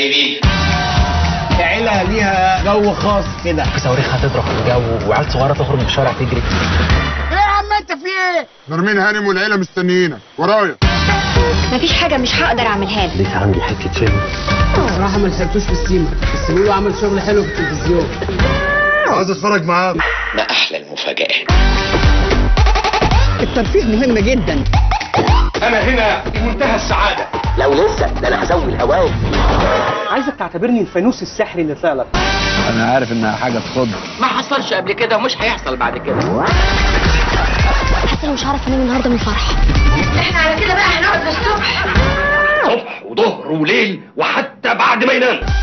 طيبين عيلة ليها جو خاص كده في صواريخ هتضرب في الجو وعيال صغيره تخرج من الشارع تجري ايه يا عم انت في ايه؟ نرمين هانم والعيله مستنيينك ورايا مفيش حاجة مش هقدر اعملها لك لسه عندي حته فيلم صراحة ما لحقتوش في السيما بس بيقولوا عمل شغل حلو في التلفزيون عايز اتفرج معاك ما احلى المفاجآت الترفيه مهم جدا انا هنا في منتهى السعادة لو لسه ده انا هسوي الهواز عايزك تعتبرني الفانوس السحري اللي طلع لك انا عارف انها حاجه تخض ما حصلش قبل كده ومش هيحصل بعد كده حاسة إني مش هعرف انام النهاردة من الفرح احنا على كده بقى هنقعد للصبح صبح وظهر وليل وحتى بعد ما ينام